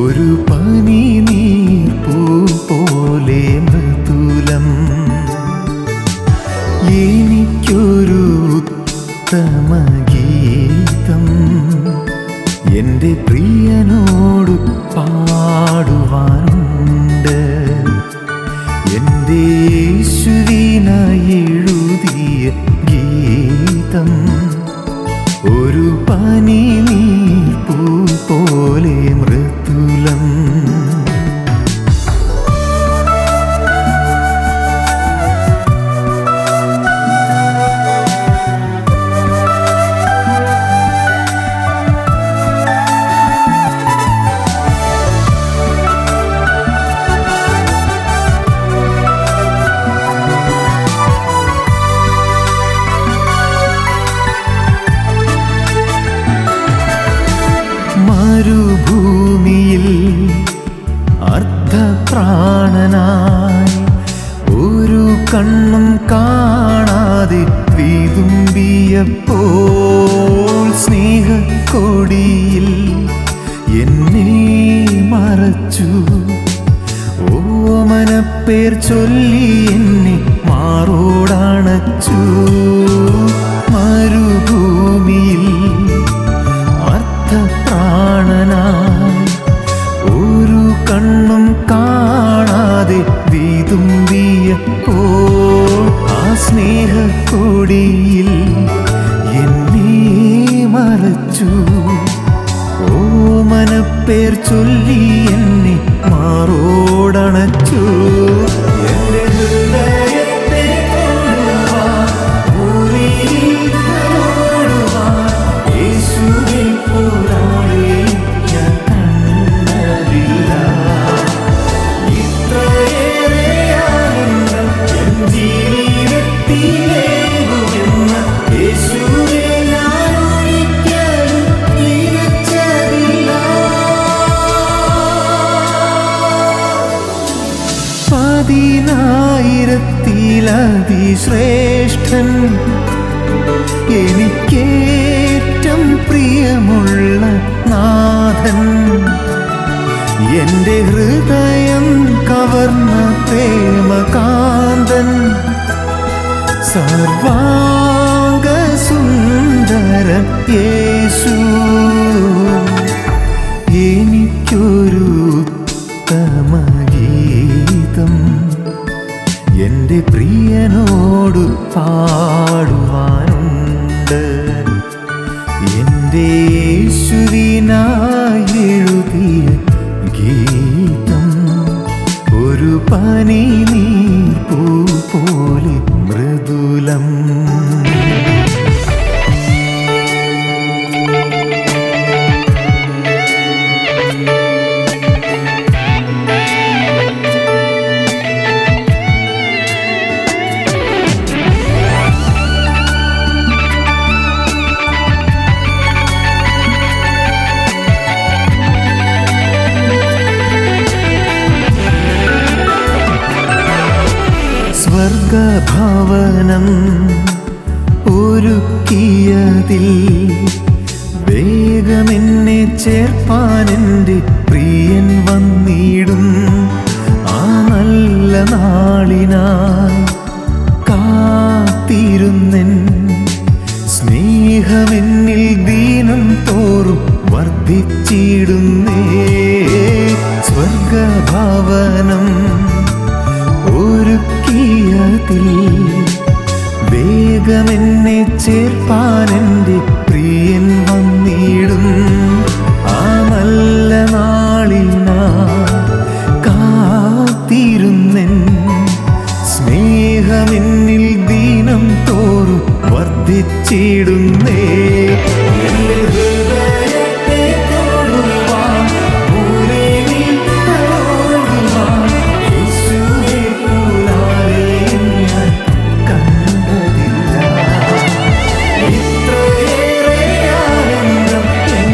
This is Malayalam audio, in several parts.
ഒരു പനി നീർപ്പൂ പോലെ മൃദുലം എനിക്കൊരു ഉത്തമ ഗീതം എൻ്റെ പ്രിയനോട് പാടുവാനുണ്ട് എൻ്റെ യേശുവിനായി എഴുതിയ ഗീതം ഒരു പനി നീർപ്പൂ പോലെ മൃദുലം മരുഭൂമിയിൽ അർദ്ധപ്രാണനായി ഒരു കണ്ണും കാണാതെ വിതുമ്പിയപ്പോൾ സ്നേഹക്കൊടിയിൽ എന്നെ മറച്ചു ഓമനപ്പേർ ചൊല്ലി എന്നെ മാറോടണച്ചു മരുഭൂമിയിൽ അർത്ഥപ്രാണനായി ഒരു കണ്ണും കാണാതെ വിതുമ്പിയപ്പോൾ ആ സ്നേഹക്കൊടിയിൽ എന്നെ മറച്ചു ഓമനപ്പേർ ചൊല്ലി എന്നെ മാറോടണച്ചു എന്റെ ഹൃദയത്തെ തൊടുവാൻ, മുറിയിൽ തൊടുവാൻ, യേശുവെ പോലാളെ ഞാൻ കണ്ടതില്ല. ഇത്രയേറെ ആനന്ദം എൻ ജീവിതത്തിലേകുമെന്ന് യേശുവെ ഞാൻ ഒരിക്കലും നിരച്ചതില്ല. പതിനായിരത്തിലതിശ്രേഷ്ഠൻ എനിക്കേറ്റം പ്രിയമുള്ള നാഥൻ എന്റെ ഹൃദയം കവർന്ന പ്രേമകാന്തൻ സർവാംഗ സുന്ദരൻ യേശു എനിക്കൊരു ഉത്തമ ഗീതം എന്റെ പ്രിയനോട് പാടുവാനുണ്ട് എന്റെ യേശുവിനായി എഴുതിയ ഗീതം ഒരു പനി നീർപ്പൂ പോലെ മൃദുലം സ്വർഗഭവനം ഒരുക്കിയതിൽ വേഗമെന്നെ ചേർപ്പാൻ എൻ്റെ പ്രിയൻ വന്നിടും ആ നല്ല നാളിനായി കാത്തിരുന്നെൻ സ്നേഹമെന്നിൽ ദീനം തോറും വർദ്ധിച്ചിടുന്നേ സ്വർഗഭവനം ഒരുക്കിയതിൽ വേഗമെന്നെ ചേർപ്പാൻ എൻ്റെ പ്രിയൻ വന്നിടും ആ നല്ല നാളിനാ കാത്തിരുന്നെൻ സ്നേഹമെന്നിൽ ദീനം തോറും വർദ്ധിച്ചിടുന്നേ എൻ്റെ ഹൃദയത്തെ തൊടുവാൻ, ഭൂമിയിൽ തലോടുവാൻ, യേശുവെ പോലാരെ ഞാൻ കണ്ടതില്ല. ഇത്രയേറെ ആനന്ദം എൻ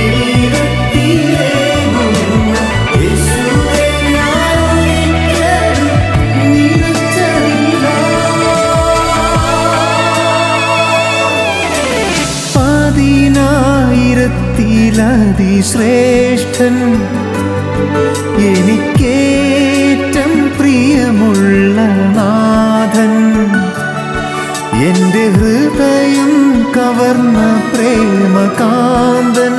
ജീവിതത്തിലേകുമെന്ന് യേശുവെ ഞാൻ ഒരിക്കലും നിരച്ചതില്ല. പതിനായിരത്തിലതിശ്രേഷ്ഠൻ എനിക്കേറ്റം പ്രിയമുള്ള നാഥൻ എന്റെ ഹൃദയം കവർന്ന പ്രേമകാന്തൻ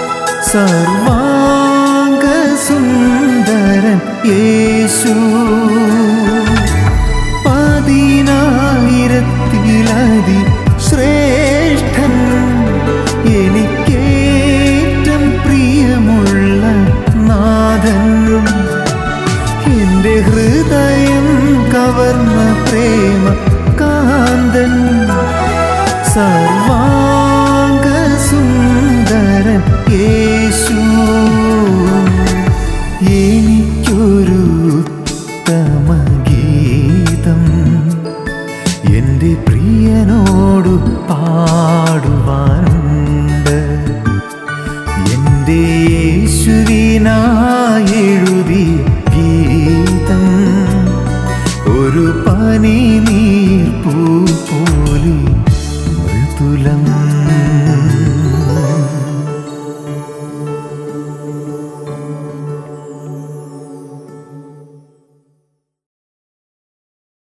സർവാംഗ സുന്ദരൻ യേശു